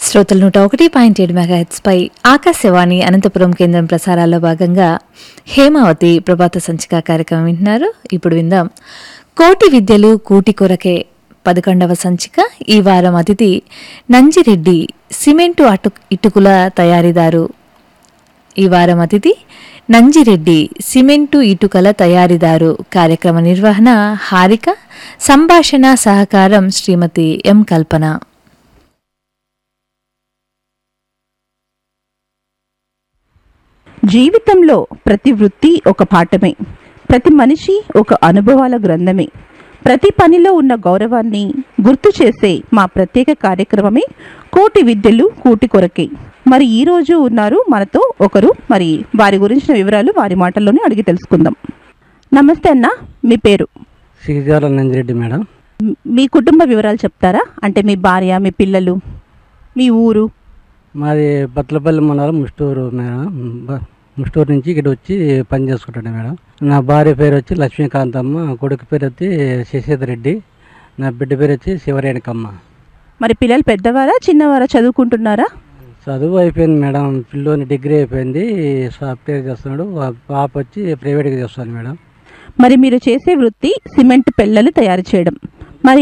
శ్రోతలు నూట ఒకటి పాయింట్ ఏడు మెగాహెట్స్పై ఆకాశవాణి అనంతపురం కేంద్రం ప్రసారాల్లో భాగంగా హేమావతి ప్రభాత సంచిక కార్యక్రమం వింటున్నారు ఇప్పుడు విందాం కోటి విద్యలు కూటి కొరకే పదకొండవ సంచిక ఈ వారం అతిథి నంజిరెడ్డి సిమెంటు అటు ఇటుకుల తయారీదారు ఈ వారం అతిథి నంజిరెడ్డి సిమెంటు ఇటుకల తయారీదారు కార్యక్రమ నిర్వహణ హారిక సంభాషణ సహకారం శ్రీమతి ఎం కల్పన జీవితంలో ప్రతి వృత్తి ఒక పాఠమే ప్రతి మనిషి ఒక అనుభవాల గ్రంథమే ప్రతి పనిలో ఉన్న గౌరవాన్ని గుర్తు చేసే మా ప్రత్యేక కార్యక్రమమే కోటి విద్యలు కూటి కొరకే మరి ఈ రోజు ఉన్నారు మనతో ఒకరు మరి వారి గురించిన వివరాలు వారి మాటల్లోనే అడిగి తెలుసుకుందాం నమస్తే అన్న మీ పేరు సిరిజాల నందిరెడ్డి మేడం మ్- మీ కుటుంబ వివరాలు చెప్తారా అంటే మీ భార్య మీ పిల్లలు మీ ఊరు మాది బత్లపల్లి మండలం ముస్టూరు మేడం బ- ముస్టూరు నుంచి ఇక్కడ వచ్చి పని చేసుకుంటాను మేడం నా భార్య పేరు వచ్చి లక్ష్మీకాంతమ్మ కొడుకు పేరు వచ్చి శశిధర్ రెడ్డి నా బిడ్డ పేరు వచ్చి శివరేణికమ్మ మరి పిల్లలు పెద్దవారా చిన్నవారా చదువుకుంటున్నారా చదువు అయిపోయింది మేడం పిల్లోని డిగ్రీ అయిపోయింది సాఫ్ట్వేర్ చేస్తున్నాడు ఆ పాప వచ్చి ప్రైవేట్గా చేస్తాను మేడం మరి మీరు చేసే వృత్తి సిమెంట్ పెళ్ళలు తయారు చేయడం